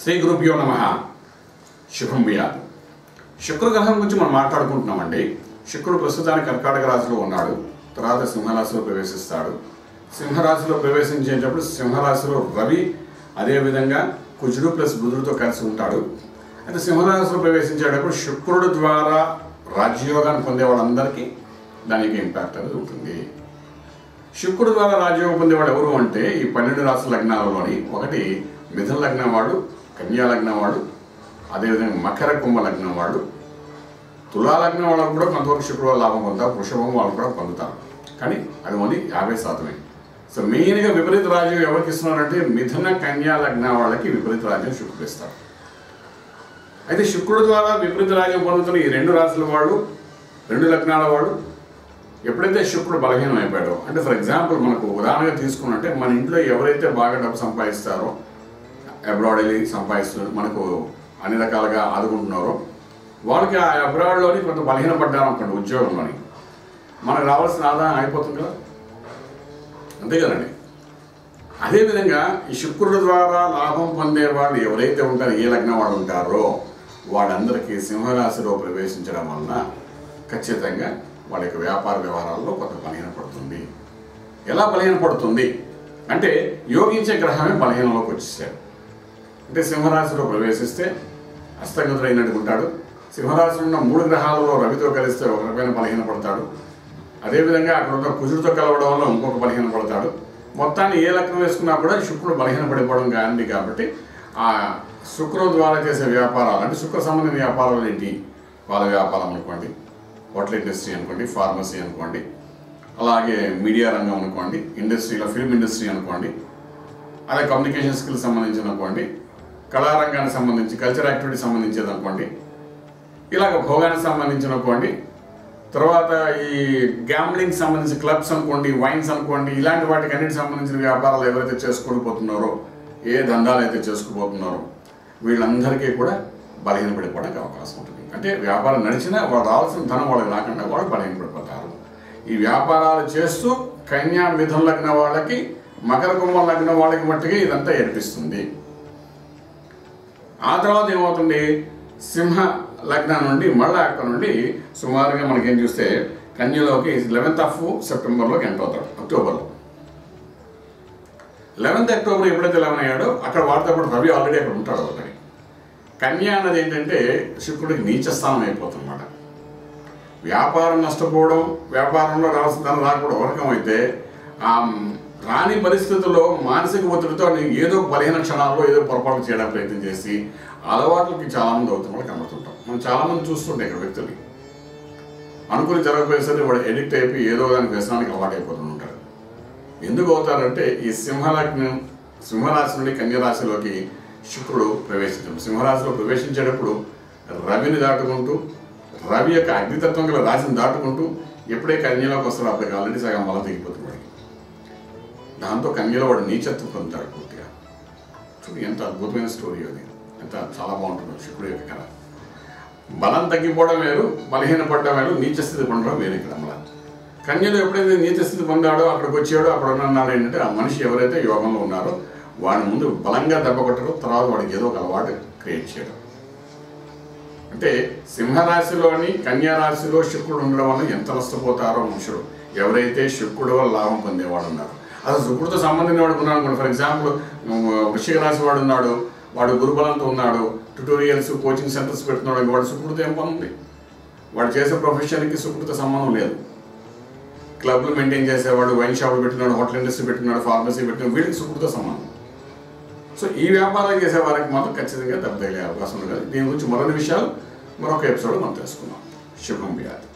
శ్రీ గురుభ్యో నమ శుభం వ్యాధి శుక్రగ్రహం గురించి మనం మాట్లాడుకుంటున్నామండి శుక్రుడు ప్రస్తుతానికి కర్కాటక రాశిలో ఉన్నాడు తర్వాత సింహరాశిలో ప్రవేశిస్తాడు సింహరాశిలో ప్రవేశించేటప్పుడు సింహరాశిలో రవి అదేవిధంగా కుజుడు ప్లస్ బుధుడితో కలిసి ఉంటాడు అయితే సింహరాశిలో ప్రవేశించేటప్పుడు శుక్రుడు ద్వారా రాజ్యయోగాన్ని పొందే వాళ్ళందరికీ దానికి ఇంపాక్ట్ అనేది ఉంటుంది శుక్రుడు ద్వారా రాజ్యోగం పొందేవాడు ఎవరు అంటే ఈ పన్నెండు రాశి లగ్నాలలోని ఒకటి మిథున లగ్నం వాడు కన్యా లగ్నం వాడు అదేవిధంగా మకర కుంభ లగ్నం వాడు తులా లగ్నం వాళ్ళకు కూడా కొంతవరకు శుక్రుడు లాభం పొందుతారు వృషభం వాళ్ళు కూడా పొందుతారు కానీ అది ఓన్లీ యాభై శాతమే సో మెయిన్గా విపరీత రాజ్యం ఎవరికి ఇస్తున్నారంటే మిథున కన్యా లగ్న వాళ్ళకి విపరీత రాజ్యం శుక్రుడు ఇస్తారు అయితే శుక్రుడు ద్వారా విపరీత రాజ్యం పొందుతున్న ఈ రెండు రాశుల వాళ్ళు రెండు లగ్నాల వాళ్ళు ఎప్పుడైతే శుక్రుడు బలహీనం అయిపోయాడో అంటే ఫర్ ఎగ్జాంపుల్ మనకు ఉదాహరణగా తీసుకున్నట్టే మన ఇంట్లో ఎవరైతే బాగా డబ్బు సంపాదిస్తారో అబ్రాడ్ వెళ్ళి సంపాదిస్తూ మనకు అన్ని రకాలుగా ఆదుకుంటున్నారో వాళ్ళకి ఆ అబ్రాడ్లోని కొంత బలహీనపడ్డారు అనుకోండి ఉద్యోగంలోని మనకు రావాల్సిన ఆదాయం అయిపోతుంది కదా అంతే కదండి అదేవిధంగా ఈ శుక్రుడు ద్వారా లాభం పొందే వాళ్ళు ఎవరైతే ఉంటారో ఏ లగ్నం వాళ్ళు ఉంటారో వాళ్ళందరికీ సింహరాశిలో ప్రవేశించడం వలన ఖచ్చితంగా వాళ్ళ యొక్క వ్యాపార వ్యవహారాల్లో కొంత బలహీనపడుతుంది ఎలా బలహీనపడుతుంది అంటే యోగించే గ్రహమే బలహీనంలోకి వచ్చేసాడు అంటే సింహరాశిలో ప్రవేశిస్తే హస్తగతుడైనట్టు ఉంటాడు సింహరాశిలో ఉన్న మూడు గ్రహాలలో రవితో కలిస్తే ఒక రకమైన బలహీనపడతాడు అదేవిధంగా అక్కడ ఉన్న కుజుడితో కలవడం వల్ల ఇంకొక బలహీనపడతాడు మొత్తాన్ని ఏ లగ్నం వేసుకున్నా కూడా శుక్రుడు బలహీనపడిపోవడం కానీ కాబట్టి ఆ శుక్రుడు ద్వారా చేసే వ్యాపారాలు అంటే శుక్ర సంబంధించిన వ్యాపారాలు ఏంటి పాల వ్యాపారం అనుకోండి హోటల్ ఇండస్ట్రీ అనుకోండి ఫార్మసీ అనుకోండి అలాగే మీడియా రంగం అనుకోండి ఇండస్ట్రీలో ఫిల్మ్ ఇండస్ట్రీ అనుకోండి అలాగే కమ్యూనికేషన్ స్కిల్స్ సంబంధించిన అనుకోండి కళారంగానికి సంబంధించి కల్చర్ యాక్టివిటీ సంబంధించేది అనుకోండి ఇలాగ భోగానికి సంబంధించిన అనుకోండి తర్వాత ఈ గ్యాంబ్లింగ్ సంబంధించి క్లబ్స్ అనుకోండి వైన్స్ అనుకోండి ఇలాంటి వాటికి అన్నిటికి సంబంధించిన వ్యాపారాలు ఎవరైతే చేసుకొని పోతున్నారో ఏ దందాలు అయితే చేసుకుపోతున్నారో వీళ్ళందరికీ కూడా బలహీనపడిపోవడానికి అవకాశం ఉంటుంది అంటే వ్యాపారం నడిచినా వాళ్ళు రావాల్సిన ధనం వాళ్ళకి రాకుండా వాళ్ళు బలహీనపడిపోతారు ఈ వ్యాపారాలు చేస్తూ కన్యా మిథున లగ్న వాళ్ళకి మకర కుంభం లగ్న వాళ్ళకి మట్టుగా ఇదంతా ఏర్పిస్తుంది ఆ తర్వాత ఏమవుతుంది సింహ లగ్నం నుండి మళ్ళీ అక్కడ నుండి సుమారుగా మనకేం చూస్తే కన్యలోకి లెవెన్త్ ఆఫ్ సెప్టెంబర్లోకి ఎంటర్ అవుతాడు అక్టోబర్లో లెవెన్త్ అక్టోబర్ ఎప్పుడైతే లెవెన్ అయ్యాడో అక్కడ వాడితో పాటు రవి ఆల్రెడీ అక్కడ ఉంటాడు ఆల్రెడీ కన్య అన్నది ఏంటంటే శుక్రుడికి నీచ స్థానం అయిపోతుందన్నమాట వ్యాపారం నష్టపోవడం వ్యాపారంలో రావాల్సిన ధనం రాకపోవడం ఒక రకం అయితే ఆ రాని పరిస్థితుల్లో మానసిక ఒత్తిడితో నేను ఏదో ఒక బలహీన క్షణాల్లో ఏదో పొరపాటు చేయడానికి ప్రయత్నం చేసి అలవాట్లకి చాలామంది అవుతున్న వాళ్ళు కనబడుతుంటాం మనం చాలామంది చూస్తుంటాం ఇక్కడ వ్యక్తులు అనుకుని జరగకపోయేసరికి వాడు ఎడిక్ట్ అయిపోయి ఏదో దానికి వ్యసనానికి అలవాటు అయిపోతుంటారు ఎందుకు అవుతారంటే ఈ సింహలగ్నం సింహరాశి నుండి కన్యరాశిలోకి శుక్రుడు ప్రవేశించడం సింహరాశిలో ప్రవేశించేటప్పుడు రవిని దాటుకుంటూ రవి యొక్క అగ్నితత్వం గల రాశిని దాటుకుంటూ ఎప్పుడే కన్యలోకి వస్తాడో అప్పటికి ఆల్రెడీ సగం బలం తెగిపోతుంది వాడికి దాంతో కన్యలో వాడు నీచత్వం పొందుతాడు పూర్తిగా చూడు ఎంత అద్భుతమైన స్టోరీ అది ఎంత చాలా బాగుంటుందో శుక్రుడు యొక్క కథ బలం తగ్గిపోవడం వేరు బలహీనపడడం వేరు నీచ స్థితి పొందడం వేరు ఇక్కడ మన కన్యలో ఎప్పుడైతే నీచ స్థితి పొందాడో అక్కడికి వచ్చాడో అక్కడ ఉన్నాడు ఏంటంటే ఆ మనిషి ఎవరైతే యోగంలో ఉన్నారో వాడి ముందు బలంగా దెబ్బ కొట్టడం తర్వాత వాడికి ఏదో ఒక అలవాటు క్రియేట్ చేయడం అంటే సింహరాశిలోని కన్యా రాశిలో శుక్రుడు ఉండడం వల్ల ఎంత నష్టపోతారో మనుషుడు ఎవరైతే శుక్రుడు వల్ల లాభం పొందేవాడు ఉన్నారు అసలు శుక్రుడితో సంబంధించిన వాడు ఉన్నాడు అనుకోండి ఫర్ ఎగ్జాంపుల్ వృషిక రాశి వాడు ఉన్నాడు వాడు గురుబలంతో ఉన్నాడు ట్యుటోరియల్స్ కోచింగ్ సెంటర్స్ పెడుతున్నాడు వాడు శుక్రుడితో ఏం పని ఉంది వాడు చేసే ప్రొఫెషన్కి శుక్రుడితో సంబంధం లేదు క్లబ్లు మెయింటైన్ చేసేవాడు వైన్ షాపులు పెట్టినాడు హోటల్ ఇండస్ట్రీ పెట్టినాడు ఫార్మసీ పెట్టినాడు వీళ్ళకి శుక్రుడితో సంబంధం సో ఈ వ్యాపారం చేసే వారికి మాత్రం ఖచ్చితంగా దెబ్బతగిలే అవకాశం ఉంది కదా దీని గురించి మరిన్ని విషయాలు మరొక ఎపిసోడ్ మనం తెలుసుకుందాం శుభం వ్యాధి